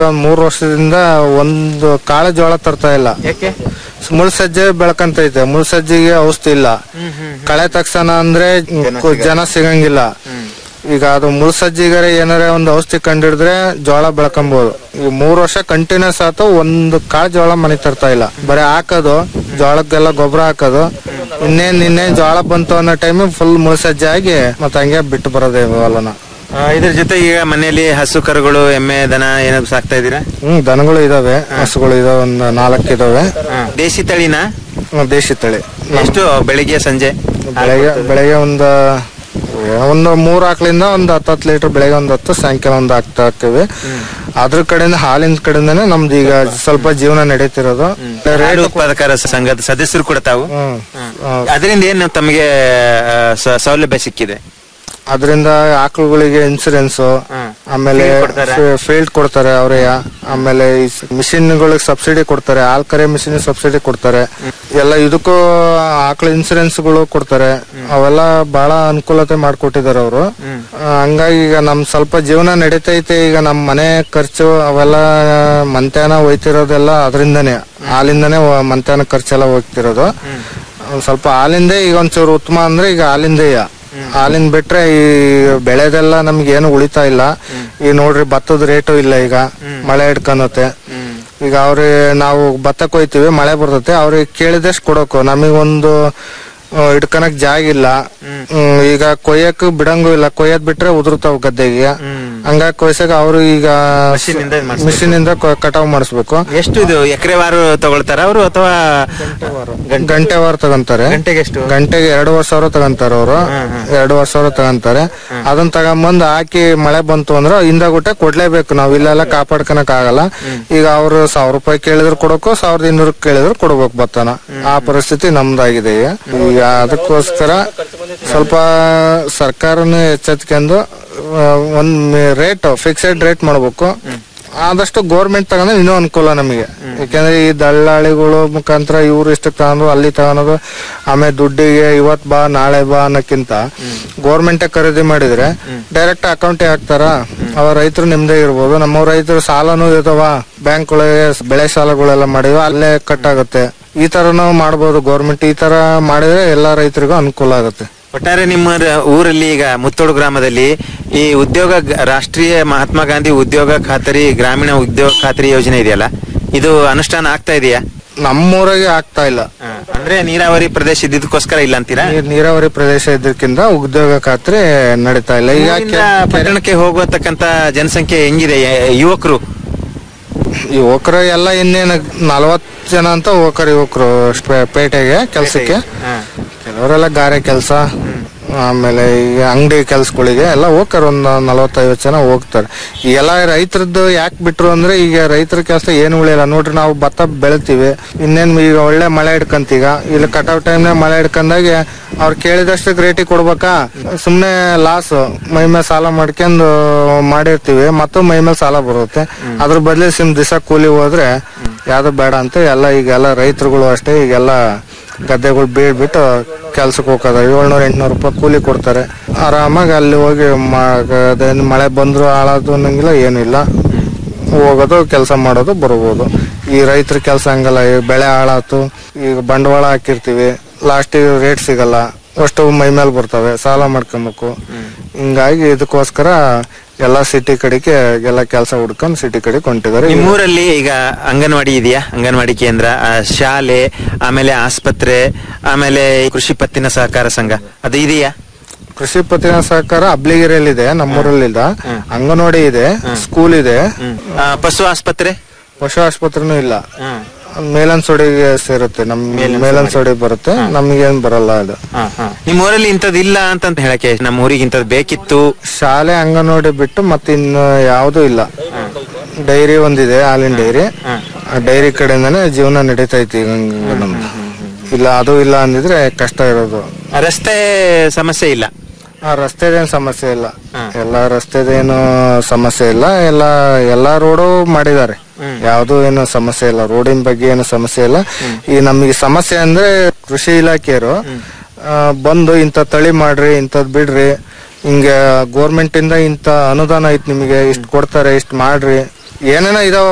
ಒಂದ್ ಮೂರ್ ವರ್ಷದಿಂದ ಒಂದು ಕಾಳು ಜೋಳ ತರ್ತಾ ಇಲ್ಲ ಯಾಕೆ ಮುಳ್ಸಜ್ಜೆ ಬೆಳ್ಕಂತೈತೆ ಮುಳ್ಸಜ್ಜಿಗೆ ಔಷಧಿ ಇಲ್ಲ ಕಳೆ ತಕ್ಷಣ ಅಂದ್ರೆ ಕು- ಜನ ಸಿಗಂಗಿಲ್ಲ ಈಗ ಅದು ಮುಳ್ಸಜ್ಜಿಗರೆ ಏನಾರ ಒಂದು ಔಷಧಿ ಕಂಡಿಡಿದ್ರೆ ಜೋಳ ಬೆಳ್ಕೊಂಬೋದು ಈ ಮೂರ್ ವರ್ಷ ಕಂಟಿನ್ಯೂಸ್ ಆತು ಒಂದು ಕಾಳು ಜೋಳ ಮನೆಗ್ ತರ್ತಾ ಇಲ್ಲ ಬರೀ ಹಾಕೋದು ಜೋಳಕ್ಕೆಲ್ಲ ಗೊಬ್ಬರ ಹಾಕೋದು ಇನ್ನೇನ್ ಇನ್ನೇನ್ ಜೋಳ ಬಂತು ಅನ್ನೋ ಟೈಮ್ ಫುಲ್ ಮುಳ್ಸಜ್ಜೆ ಆಗಿ ಮತ್ತೆ ಹಂಗೆ ಬಿಟ್ಟು ಬರೋದೇ ಹೊಲನ ಆ, ಇದ್ರ ಜೊತೆ ಈಗ ಮನೆಯಲ್ಲಿ ಹಸು ಕರುಗಳು ಎಮ್ಮೆ ದನ ಏನಾದ್ರು ಸಾಕ್ತಾ ಇದ್ದೀರಾ ಹ್ಮ್ ದನಗಳು ಇದಾವೆ ಹಸುಗಳು ಇದಾವೆ ಒಂದ್ ನಾಲ್ಕು ಇದಾವೆ ದೇಸಿ ತಳಿನ ಹ್ಮ್, ದೇಶಿ ತಳಿ ಎಷ್ಟು ಬೆಳಿಗ್ಗೆ ಸಂಜೆ ಬೆಳಗ್ಗೆ ಬೆಳಗ್ಗೆ ಒಂದು ಒಂದು ಮೂರ್ ಆಕಳಿಂದ ಒಂದು ಹತ್ತು ಲೀಟರ್ ಬೆಳಗ್ಗೆ ಒಂದು ಹತ್ತು ಸಾಯಂಕಾಲ ಒಂದು ಹಾಕ್ತಾ ಹಾಕ್ತಿವಿ ಅದ್ರ ಕಡೆಯಿಂದ ಹಾಲಿನ ಕಡೆಯಿಂದನೇ ನಮ್ದು ಈಗ ಸ್ವಲ್ಪ ಜೀವನ ನಡೀತಿರೋದು ಹಾಲು ಉತ್ಪಾದಕರ ಸಂಘದ ಸದಸ್ಯರು ಕೂಡ ತಾವು ಹ್ಮ್ ಅದರಿಂದ ಏನು ತಮಗೆ ಆ, ಸ- ಸೌಲಭ್ಯ ಸಿಕ್ಕಿದೆ ಅದರಿಂದ ಆಕಳುಗಳಿಗೆ ಇನ್ಸೂರೆನ್ಸ್ ಆಮೇಲೆ ಫೀಲ್ಡ್ ಕೊಡ್ತಾರೆ ಅವರೇ ಆಮೇಲೆ ಮಿಷಿನ್ಗಳಿಗೆ ಸಬ್ಸಿಡಿ ಕೊಡ್ತಾರೆ ಹಾಲ್ ಕರೆ ಮಿಷಿನ್ ಸಬ್ಸಿಡಿ ಕೊಡ್ತಾರೆ ಎಲ್ಲ ಇದಕ್ಕೂ ಆಕಳ ಇನ್ಸೂರೆನ್ಸ್ಗಳು ಕೊಡ್ತಾರೆ ಅವೆಲ್ಲ ಬಹಳ ಅನುಕೂಲತೆ ಮಾಡ್ಕೊಟ್ಟಿದ್ದಾರೆ ಅವರು ಹಂಗಾಗಿ ಈಗ ನಮ್ ಸ್ವಲ್ಪ ಜೀವನ ನಡೀತೈತೆ ಈಗ ನಮ್ ಮನೆ ಖರ್ಚು ಅವೆಲ್ಲ ಮಂತ್ಯಾನ ಹೋಯ್ತಿರೋದೆಲ್ಲ ಅದರಿಂದನೇ ಹಾಲಿಂದನೇ ವ- ಮಂತ್ಯಾನ ಖರ್ಚೆಲ್ಲ ಹೋಗ್ತಿರೋದು ಒಂದ್ ಸ್ವಲ್ಪ ಹಾಲಿಂದ ಈಗ ಒಂಚೂರು ಉತ್ತಮ ಅಂದ್ರೆ ಈಗ ಹಾಲಿಂದೆಯ ಹಾಲಿಂದ ಬಿಟ್ರೆ ಈ ಬೆಳೆದೆಲ್ಲ ನಮ್ಗೆ ಏನು ಉಳಿತಾ ಇಲ್ಲ ಈಗ ನೋಡ್ರಿ ಭತ್ತದ ರೇಟು ಇಲ್ಲ ಈಗ ಮಳೆ ಹಿಡ್ಕೊಳತ್ತೆ ಈಗ ಅವ್ರಿಗೆ ನಾವು ಭತ್ತ ಕೊಯ್ತೀವಿ ಮಳೆ ಬರ್ತೈತೆ ಅವ್ರಿಗೆ ಕೇಳಿದಷ್ಟು ಕೊಡೋಕು ನಮಗೊಂದು ಇಡ್ಕನಕ್ ಜಾಗ ಇಲ್ಲ ಹ್ಮ್, ಈಗ ಕೊಯ್ಯಕ್ ಬಿಡಂಗೂ ಇಲ್ಲ ಕೊಯ್ಯದ್ ಬಿಟ್ರೆ ಉದುರ್ತಾವ್ ಗದ್ದೆಗೆ ಹಂಗಾಗಿ ಕೊಯ್ಸಕ್ ಅವ್ರು ಈಗ ಮಿಷಿನ್ ಇಂದ ಕಟಾವ್ ಮಾಡಿಸ್ಬೇಕು ಎಷ್ಟು ಇದು ಎಕರೆವಾರು ತಗೊಳ್ತಾರ ಅವರು ಅಥವಾ ಗಂಟೆ ವಾರ ತಗೊಂತಾರೆ ಗಂಟೆಗೆ ಎಷ್ಟು ಗಂಟೆಗೆ ಎರಡೂವರೆ ಸಾವಿರ ತಗೊಂತಾರೆ ಅವರು ಎರಡೂವರೆ ಸಾವಿರ ತಗೊಂತಾರೆ ಅದನ್ನ ತಗೊಂಬಂದ್ ಹಾಕಿ ಮಳೆ ಬಂತು ಅಂದ್ರೆ ಹಿಂದಗುಟ್ಟೆ ಕೊಡ್ಲೇಬೇಕು ನಾವ್ ಇಲ್ಲೆಲ್ಲ ಕಾಪಾಡ್ಕೊಳಕ್ ಆಗಲ್ಲ ಈಗ ಅವ್ರು ಸಾವಿರ ರೂಪಾಯಿ ಕೇಳಿದ್ರು ಕೊಡೋಕು ಸಾವಿರದ ಇನ್ನೂರು ಕೇಳಿದ್ರು ಕೊಡ್ಬೇಕು ಭತ್ತನ ಆ ಪರಿಸ್ಥಿತಿ ನಮ್ದಾಗಿದೆ ಈಗ ಈಗ ಅದಕ್ಕೋಸ್ಕರ ಸ್ವಲ್ಪ ಸರ್ಕಾರನು ಎಚ್ಚೆತ್ಕೊಂಡು ಆ, ಒಂದ್ ರೇಟ್ ಫಿಕ್ಸೆಡ್ ರೇಟ್ ಮಾಡ್ಬೇಕು ಆದಷ್ಟು ಗೋರ್ಮೆಂಟ್ ತಗೊಂಡ್ರೆ ಇನ್ನೂ ಅನುಕೂಲ ನಮಗೆ ಯಾಕಂದ್ರೆ ಈ ದಳ್ಳಾಳಿಗಳು ಮುಖಾಂತರ ಇವ್ರು ಇಷ್ಟಕ್ಕೆ ತಗೊಂಡು ಅಲ್ಲಿ ತಗೊಳೋದು ಆಮೇಲೆ ದುಡ್ಡಿಗೆ ಇವತ್ ಬಾ ನಾಳೆ ಬಾ ಅನ್ನಕ್ಕಿಂತ ಗೋರ್ಮೆಂಟ್ ಖರೀದಿ ಮಾಡಿದ್ರೆ ಡೈರೆಕ್ಟ್ ಅಕೌಂಟೇ ಹಾಕ್ತಾರ ಅವ ರೈತರು ನಿಮ್ದೇ ಇರ್ಬೋದು ನಮ್ಮ ರೈತರು ಸಾಲನೂ ಇರ್ತಾವ ಬ್ಯಾಂಕ್ ಒಳಗೆ ಬೆಳೆ ಸಾಲಗಳೆಲ್ಲ ಮಾಡಿವ ಅಲ್ಲೇ ಕಟ್ ಆಗುತ್ತೆ ಈ ತರನು ಮಾಡ್ಬೋದು ಗೌರ್ಮೆಂಟ್ ಈ ತರ ಮಾಡಿದ್ರೆ ಎಲ್ಲಾ ರೈತರಿಗೂ ಅನುಕೂಲ ಆಗುತ್ತೆ ಒಟ್ಟಾರೆ ನಿಮ್ಮ ರ- ಊರಲ್ಲಿ ಈಗ ಮುತ್ತೋಡು ಗ್ರಾಮದಲ್ಲಿ ಈ ಉದ್ಯೋಗ ಗ- ರಾಷ್ಟ್ರೀಯ ಮಹಾತ್ಮ ಗಾಂಧಿ ಉದ್ಯೋಗ ಖಾತರಿ ಗ್ರಾಮೀಣ ಉದ್ಯೋಗ ಖಾತರಿ ಯೋಜನೆ ಇದೆಯಲ್ಲ ಇದು ಅನುಷ್ಠಾನ ಆಗ್ತಾ ಇದೆಯಾ ನಮ್ಮೂರಿಗೆ ಆಗ್ತಾ ಇಲ್ಲ ಅಂದ್ರೆ ನೀರಾವರಿ ಪ್ರದೇಶ ಇದ್ದಿದ್ದಕ್ಕೋಸ್ಕರ ಇಲ್ಲ ಅಂತೀರಾ ನೀರ್- ನೀರಾವರಿ ಪ್ರದೇಶ ಇದ್ದಕ್ಕಿಂತ ಉದ್ಯೋಗ ಖಾತ್ರಿ ನಡೀತಾ ಇಲ್ಲ ಈಗ ಊರಿಂದ ಪಟ್ಟಣಕ್ಕೆ ಹೋಗತಕ್ಕಂತ ಜನಸಂಖ್ಯೆ ಹೆಂಗಿದೆ ಯ- ಯುವಕರು ಯುವಕರು ಎಲ್ಲ ಇನ್ನೇನು ನಲವತ್ ಜನ ಅಂತ ಹೋಗ್ತಾರೆ ಯುವಕರು ಪೇಟೆಗೆ ಕೆಲ್ಸಕ್ಕೆ ಕೆಲವರೆಲ್ಲ ಗಾರೆ ಕೆಲಸ ಆಮೇಲೆ ಈಗ ಅಂಗಡಿ ಕೆಲ್ಸಗಳಿಗೆ ಎಲ್ಲ ಹೋಗ್ತಾರೆ ಒಂದ್ ನಲವತ್ತೈವತ್ತು ಜನ ಹೋಗ್ತಾರೆ ಈ ಎಲ್ಲ ರೈತರದ್ದು ಯಾಕೆ ಬಿಟ್ರು ಅಂದ್ರೆ ಈಗ ರೈತರ ಕೆಲಸ ಏನು ಉಳಿಯಲ್ಲ ನೋಡ್ರಿ ನಾವು ಭತ್ತ ಬೆಳಿತೀವಿ ಇನ್ನೇನ್ ಈಗ ಒಳ್ಳೆ ಮಳೆ ಹಿಡ್ಕಂತೀಗ ಇಲ್ಲಿ ಕಟಾವ್ ಟೈಮ್ನಾಗ ಮಳೆ ಹಿಡ್ಕಂದಾಗೆ ಅವ್ರು ಕೇಳಿದಷ್ಟು ರೇಟಿಗೆ ಕೊಡ್ಬೇಕಾ ಸುಮ್ನೆ ಲಾಸ್ ಮೈ ಮೇಲೆ ಸಾಲ ಮಾಡ್ಕೊಂಡು ಮಾಡಿರ್ತೀವಿ ಮತ್ತು ಮೈ ಮೇಲೆ ಸಾಲ ಬರುತ್ತೆ ಅದ್ರ ಬದಲು ಸಿಮ್ ದಿವಸ ಕೂಲಿ ಹೋದ್ರೆ ಯಾವ್ದು ಬೇಡ ಅಂತ ಎಲ್ಲ ಈಗೆಲ್ಲ ರೈತರುಗಳು ಅಷ್ಟೇ ಈಗೆಲ್ಲ ಗದ್ದೆಗಳು ಬೀಳ್ಬಿಟ್ಟು ಕೆಲ್ಸಕ್ಕೆ ಹೋಗೋದ ಏಳ್ನೂರ ಎಂಟ್ನೂರು ರೂಪಾಯಿ ಕೂಲಿ ಕೊಡ್ತಾರೆ ಆರಾಮಾಗಿ ಅಲ್ಲಿ ಹೋಗಿ ಮ- ಅದೇನ್ ಮಳೆ ಬಂದ್ರು ಹಾಳಾದ್ರು ಅನ್ನಂಗಿಲ್ಲ ಏನಿಲ್ಲ ಹೋಗೋದು ಕೆಲಸ ಮಾಡೋದು ಬರ್ಬೋದು ಈ ರೈತರ ಕೆಲಸ ಹಂಗಲ್ಲ ಈ ಬೆಳೆ ಹಾಳಾತು ಈಗ ಬಂಡವಾಳ ಹಾಕಿರ್ತೀವಿ ಲಾಸ್ಟಿಗೆ ರೇಟ್ ಸಿಗಲ್ಲ ಅಷ್ಟು ಮೈ ಮೇಲೆ ಬರ್ತವೆ ಸಾಲ ಮಾಡ್ಕೊಬೇಕು ಹಿಂಗಾಗಿ ಇದಕ್ಕೋಸ್ಕರ ಎಲ್ಲ ಸಿಟಿ ಕಡೆಗೆ ಎಲ್ಲ ಕೆಲಸ ಹುಡ್ಕೊಂಡು ಸಿಟಿ ಕಡೆಗೆ ಹೊಂಟಿದ್ದಾರೆ ನಿಮ್ಮೂರಲ್ಲಿ ಈಗ ಅಂಗನವಾಡಿ ಇದೆಯಾ ಅಂಗನವಾಡಿ ಕೇಂದ್ರ ಆ, ಶಾಲೆ ಆಮೇಲೆ ಆಸ್ಪತ್ರೆ ಆಮೇಲೆ ಕೃಷಿ ಪತ್ತಿನ ಸಹಕಾರ ಸಂಘ ಅದು ಇದೆಯಾ ಕೃಷಿ ಪತ್ತಿನ ಸಹಕಾರ ಅಬ್ಲಿಗೆರೆಯಲ್ಲಿದೆ ನಮ್ಮೂರಲ್ಲಿಲ್ಲ ಅಂಗನವಾಡಿ ಇದೆ ಸ್ಕೂಲ್ ಇದೆ ಆ, ಪಶು ಆಸ್ಪತ್ರೆ ಪಶು ಆಸ್ಪತ್ರೆನೂ ಇಲ್ಲ ಮೇಲನ್ಸೋಡಿಗೆ ಸೇರುತ್ತೆ ನಮ್ ಮೇಲನ್ಸೋಡಿ ಬರುತ್ತೆ ನಮ್ಗೇನ್ ಬರಲ್ಲ ಅದು ನಿಮ್ಮ ಊರಲ್ಲಿ ಇಂಥದ್ದು ಇಲ್ಲ ಅಂತ ಹೇಳಕ್ಕೆ ನಮ್ಮ ಊರಿಗೆ ಇಂಥದ್ದು ಬೇಕಿತ್ತು ಶಾಲೆ ಅಂಗನವಾಡಿ ಬಿಟ್ಟು ಮತ್ತೆ ಇನ್ನು ಯಾವ್ದು ಇಲ್ಲ ಡೈರಿ ಒಂದಿದೆ ಹಾಲಿನ ಡೈರಿ ಆ ಡೈರಿ ಕಡೆಯಿಂದಾನೆ ಜೀವನ ನಡೀತೈತಿ ಈಗ ಹಂಗ ನಮ್ದು ಇಲ್ಲ ಅದು ಇಲ್ಲ ಅಂದಿದ್ರೆ ಕಷ್ಟ ಇರೋದು ರಸ್ತೆ ಸಮಸ್ಯೆ ಇಲ್ಲ ಆ ರಸ್ತೆದೇನ್ ಸಮಸ್ಯೆ ಇಲ್ಲ ಎಲ್ಲ ರಸ್ತೆದೇನು ಸಮಸ್ಯೆ ಇಲ್ಲ ಎಲ್ಲ ಎಲ್ಲಾ ರೋಡು ಮಾಡಿದ್ದಾರೆ ಯಾವ್ದು ಏನು ಸಮಸ್ಯೆ ಇಲ್ಲ ರೋಡಿನ ಬಗ್ಗೆ ಏನು ಸಮಸ್ಯೆ ಇಲ್ಲ ಈ ನಮಗೆ ಸಮಸ್ಯೆ ಅಂದ್ರೆ ಕೃಷಿ ಇಲಾಖೆಯವರು ಆ, ಬಂದು ಇಂಥ ತಳಿ ಮಾಡ್ರಿ ಇಂಥದ್ ಬಿಡ್ರಿ ಹಿಂಗ ಗೋರ್ಮೆಂಟ್ ಇಂದ ಇಂಥ ಅನುದಾನ ಐತ್ ನಿಮಗೆ ಇಷ್ಟು ಕೊಡ್ತಾರೆ ಇಷ್ಟು ಮಾಡ್ರಿ ಏನೇನೋ ಇದಾವ